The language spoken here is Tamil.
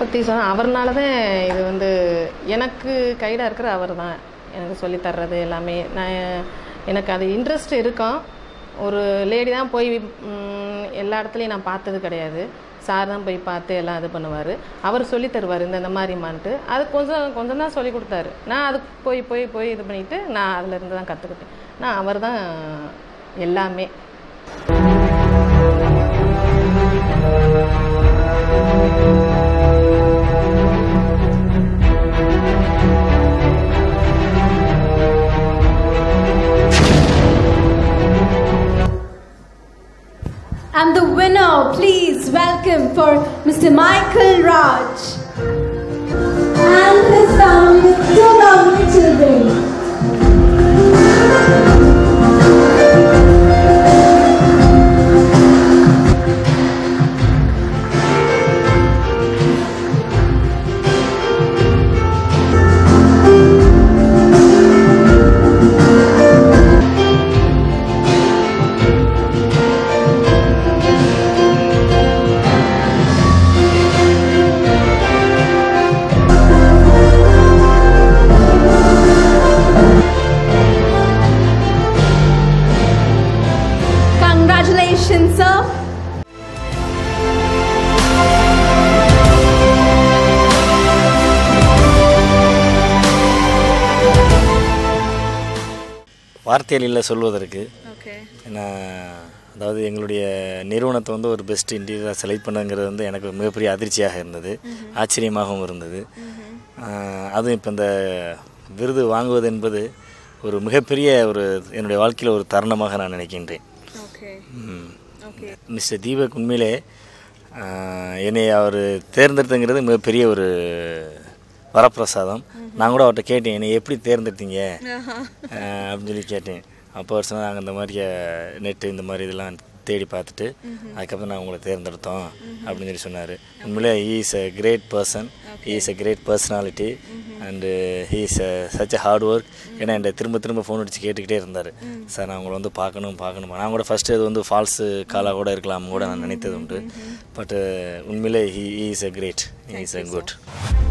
பற்றி சொன்னால் அவர்னால தான் இது வந்து எனக்கு கைடாக இருக்கிற அவர் தான் எனக்கு சொல்லித் தர்றது எல்லாமே நான் எனக்கு அது இன்ட்ரெஸ்ட் இருக்கும் ஒரு லேடி தான் போய் ம், எல்லா இடத்துலையும் நான் பார்த்தது கிடையாது சார் தான் போய் பார்த்து எல்லாம் இது பண்ணுவார் அவர் சொல்லி தருவார் இந்த இந்த மாதிரிமான்ட்டு அது கொஞ்சம் கொஞ்சம் தான் சொல்லி கொடுத்தாரு நான் அதுக்கு போய் போய் போய் இது பண்ணிட்டு நான் அதில் இருந்து தான் கற்றுக்கிட்டேன் நான் அவர் தான் எல்லாமே And the winner, please welcome for Mr. Michael Raj. And his family with two lovely children. Congratulations, sir. வார்த்தைகள் இல்லை சொல்வதற்கு Okay. ஏன்னா அதாவது எங்களுடைய நிறுவனத்தை வந்து ஒரு பெஸ்ட் இன்டீரியராக செலக்ட் பண்ணுங்கிறது வந்து எனக்கு ஒரு மிகப்பெரிய அதிர்ச்சியாக இருந்தது ஆச்சரியமாகவும் இருந்தது ஆஹ் அதுவும் இப்போ இந்த விருது வாங்குவது என்பது ஒரு மிகப்பெரிய ஒரு என்னுடைய வாழ்க்கையில் ஒரு தருணமாக நான் நினைக்கின்றேன் Okay. ம். Okay. மிஸ்டர் தீபக் உண்மையிலே ஆஹ், என்னை அவர் தேர்ந்தெடுத்துங்கிறது மிகப்பெரிய ஒரு வரப்பிரசாதம் நான் கூட அவர்கிட்ட கேட்டேன் என்னை எப்படி தேர்ந்தெடுத்தீங்க ஆஹ், அப்படின்னு சொல்லி கேட்டேன் அப்போ அவர் சொன்னாங்க நாங்கள் இந்த மாதிரி நெட்டு இந்த மாதிரி இதெல்லாம் தேடி பார்த்துட்டு அதுக்கப்புறம் நான் உங்களை தேர்ந்தெடுத்தோம் அப்படின்னு சொல்லி சொன்னார் உண்மையிலே he is a great person he is a great personality and he is such a hard work ஏன்னா என்கிட்ட திரும்ப திரும்ப ஃபோன் அடித்து கேட்டுக்கிட்டே இருந்தார் சார் நான் உங்களை வந்து பார்க்கணும் பார்க்கணும் நான் கூட ஃபஸ்ட்டு அது வந்து ஃபால்ஸு காலாக கூட இருக்கலாம் கூட நான் நினைத்தது உண்டு பட் உண்மையிலே he is a great he is a good